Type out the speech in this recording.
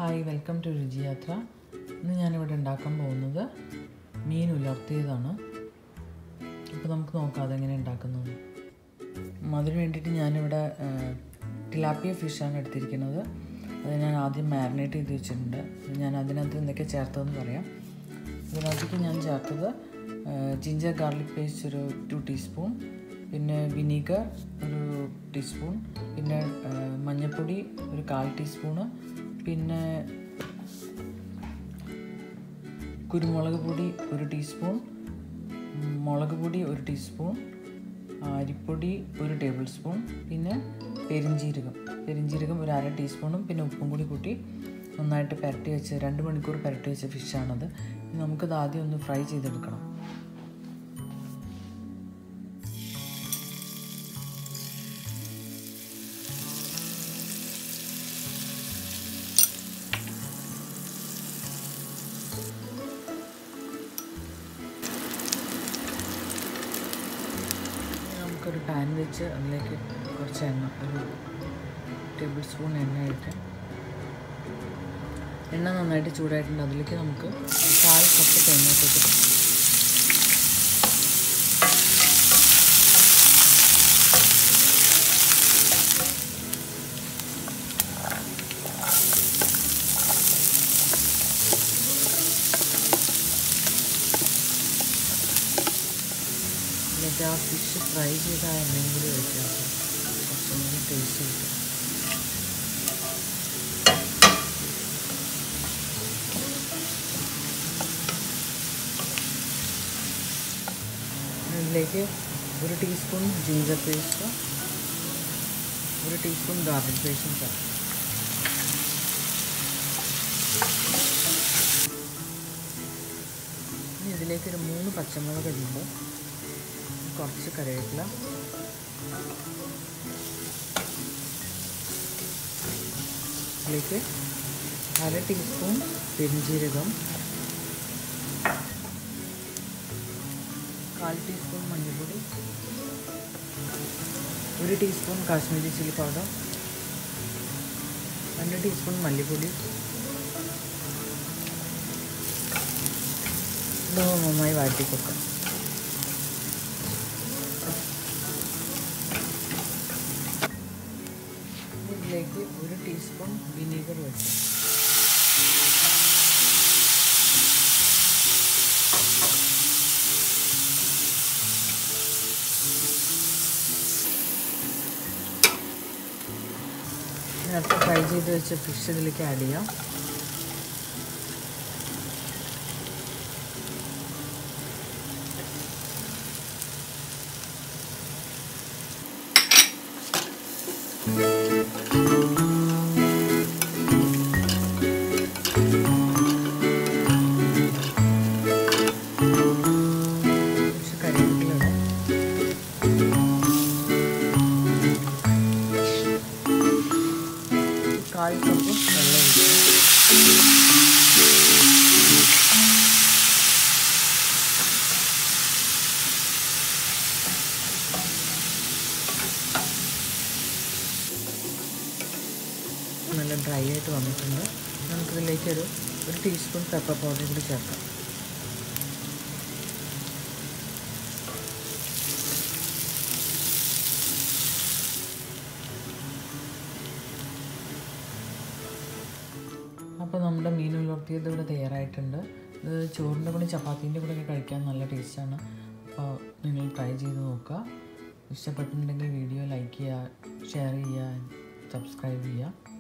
hi welcome to രുചിയാത്ര ഇന്ന് ഞാനിവിടെ ഉണ്ടാക്കാൻ പോകുന്നത് മീൻ ഉലർത്തിയതാണ് അപ്പോൾ നമുക്ക് നോക്കാം അതെങ്ങനെ ഉണ്ടാക്കുന്നത് അതിന് വേണ്ടിയിട്ട് ഞാനിവിടെ ടിലാപ്പിയ ഫിഷാണ് എടുത്തിരിക്കുന്നത് അത് ഞാൻ ആദ്യം മാരിനേറ്റ് ചെയ്ത് വെച്ചിട്ടുണ്ട് ഞാൻ അതിനകത്ത് എന്തൊക്കെ ചേർത്തതെന്ന് പറയാം ഇതിനകത്തേക്ക് ഞാൻ ചേർത്തത് ജിഞ്ചർ ഗാർലിക് പേസ്റ്റ് ഒരു ടു ടീസ്പൂൺ പിന്നെ വിനീഗർ ഒരു ടീസ്പൂൺ പിന്നെ മഞ്ഞൾപ്പൊടി ഒരു കാൽ ടീസ്പൂണ് പിന്നെ കുരുമുളക് പൊടി ഒരു ടീസ്പൂൺ മുളക് പൊടി ഒരു ടീസ്പൂൺ അരിപ്പൊടി ഒരു ടേബിൾ സ്പൂൺ പിന്നെ പെരിഞ്ജീരകം പെരിഞ്ജീരകം ഒരു അര ടീസ്പൂണും പിന്നെ ഉപ്പും കൂടി കൂട്ടി നന്നായിട്ട് പുരട്ടി വെച്ച് രണ്ട് മണിക്കൂർ പുരട്ടി വെച്ച ഫിഷാണത് നമുക്കത് ആദ്യം ഒന്ന് ഫ്രൈ ചെയ്തെടുക്കണം നമുക്കൊരു പാൻ വെച്ച് അതിലേക്ക് കുറച്ച് എണ്ണ ഒരു ടേബിൾ സ്പൂൺ എണ്ണ ഇട്ട് എണ്ണ നന്നായിട്ട് ചൂടായിട്ടുണ്ട് അതിലേക്ക് നമുക്ക് കാൽ കപ്പ് തേങ്ങ ഇട്ടിട്ട് എന്നിട്ട് ആ ഫിഷ് ഫ്രൈ ചെയ്ത ആ എണ്ണയും കൂടി ഒഴിക്കാം കുറച്ചും കൂടി ടേസ്റ്റ് കിട്ടും ഇതിലേക്ക് ഒരു ടീസ്പൂൺ ജിഞ്ചർ പേസ്റ്റ് ഒരു ടീസ്പൂൺ ഗാർലിക് പേസ്റ്റും ചേർക്കാം ഇനി ഇതിലേക്ക് ഒരു മൂന്ന് പച്ചമുളക് ഇടുമ്പോൾ കുറച്ച് കറിവേപ്പില ഇതിലേക്ക് അര ടീസ്പൂൺ പെരിഞ്ജീരകം കാൽ ടീസ്പൂൺ മഞ്ഞൾപ്പൊടി ഒരു ടീസ്പൂൺ കാശ്മീരി ചില്ലി പൗഡർ രണ്ട് ടീസ്പൂൺ മല്ലിപ്പൊടി ഇത് നന്നായി വാറ്റി കൊടുക്കാം ഇതിലേക്ക് ഒരു ടീസ്പൂൺ വിനീഗർ വെച്ച് നേരത്തെ ഫ്രൈ ചെയ്ത് വെച്ച ഫിഷ് ഇതിലേക്ക് ആഡ് ചെയ്യാം കുറച്ച് കറിവേപ്പില ഇടാം കാൽ കപ്പ് വെള്ളം ഒഴിക്കാം നല്ല ഡ്രൈ ആയിട്ട് വന്നിട്ടുണ്ട് നമുക്കിതിലേക്ക് ഒരു ഒരു ടീസ്പൂൺ പെപ്പർ പൗഡർ കൂടി ചേർക്കാം അപ്പോൾ നമ്മുടെ മീൻ ഉലർത്തിയത് ഇവിടെ തയ്യാറായിട്ടുണ്ട് ഇത് ചോറിൻ്റെ കൂടെ ചപ്പാത്തീൻ്റെ കൂടെ ഒക്കെ കഴിക്കാൻ നല്ല ടേസ്റ്റാണ് അപ്പോൾ നിങ്ങൾ ട്രൈ ചെയ്ത് നോക്കുക ഇഷ്ടപ്പെട്ടിട്ടുണ്ടെങ്കിൽ വീഡിയോ ലൈക്ക് ചെയ്യുക ഷെയർ ചെയ്യുക സബ്സ്ക്രൈബ് ചെയ്യുക